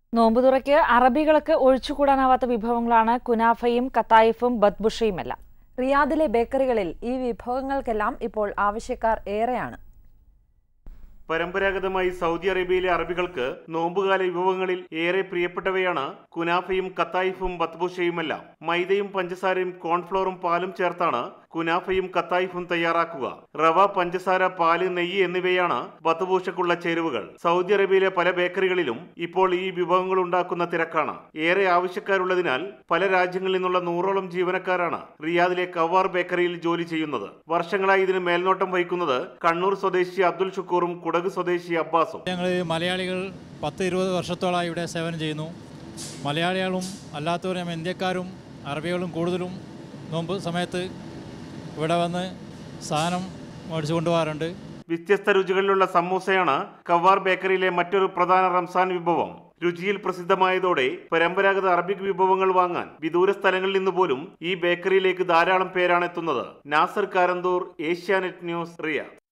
നോമ്പുതുറയ്ക്ക് അറബികൾക്ക് ഒഴിച്ചുകൂടാനാവാത്ത വിഭവങ്ങളാണ് കുനാഫയും കത്തായിഫും ബദ്ബുഷയുമെല്ലാം റിയാദിലെ ബേക്കറികളിൽ ഈ വിഭവങ്ങൾക്കെല്ലാം ഇപ്പോൾ ആവശ്യക്കാർ ഏറെയാണ് പരമ്പരാഗതമായി സൗദി അറേബ്യയിലെ അറബികൾക്ക് നോമ്പുകാല വിഭവങ്ങളിൽ ഏറെ പ്രിയപ്പെട്ടവയാണ് കുനാഫയും കത്തായിഫും ബത്ബൂഷയുമെല്ലാം മൈദയും പഞ്ചസാരയും കോൺഫ്ലോറും പാലും ചേർത്താണ് കുനാഫയും കത്തായിഫും തയ്യാറാക്കുക റവ പഞ്ചസാര പാല് നെയ്യ് എന്നിവയാണ് ബത്തുപൂഷക്കുള്ള ചേരുവകൾ സൗദി അറേബ്യയിലെ പല ബേക്കറികളിലും ഇപ്പോൾ ഈ വിഭവങ്ങൾ ഉണ്ടാക്കുന്ന തിരക്കാണ് ഏറെ ആവശ്യക്കാരുള്ളതിനാൽ പല രാജ്യങ്ങളിൽ നിന്നുള്ള നൂറോളം ജീവനക്കാരാണ് റിയാദിലെ കവാർ ബേക്കറിയിൽ ജോലി ചെയ്യുന്നത് വർഷങ്ങളായി ഇതിന് മേൽനോട്ടം വഹിക്കുന്നത് കണ്ണൂർ സ്വദേശി അബ്ദുൽ ഷുക്കൂറും കുടക് സ്വദേശി അബ്ബാസും ഞങ്ങൾ മലയാളികൾ പത്ത് ഇരുപത് വർഷത്തോളമായി ഇവിടെ സേവനം ചെയ്യുന്നു മലയാളികളും അല്ലാത്തവരും ഇന്ത്യക്കാരും അറബികളും കൂടുതലും നോമ്പ് സമയത്ത് ഇവിടെ വന്ന് സാധനം മേടിച്ചു കൊണ്ടുപോകാറുണ്ട് വ്യത്യസ്ത രുചികളിലുള്ള സമൂസയാണ് കവാർ ബേക്കറിയിലെ മറ്റൊരു പ്രധാന റംസാൻ വിഭവം രുചിയിൽ പ്രസിദ്ധമായതോടെ പരമ്പരാഗത അറബിക് വിഭവങ്ങൾ വാങ്ങാൻ വിദൂര സ്ഥലങ്ങളിൽ നിന്ന് പോലും ഈ ബേക്കറിയിലേക്ക് ധാരാളം പേരാണ് എത്തുന്നത് നാസർ കാരന്തൂർ ഏഷ്യാനെറ്റ് ന്യൂസ് റിയ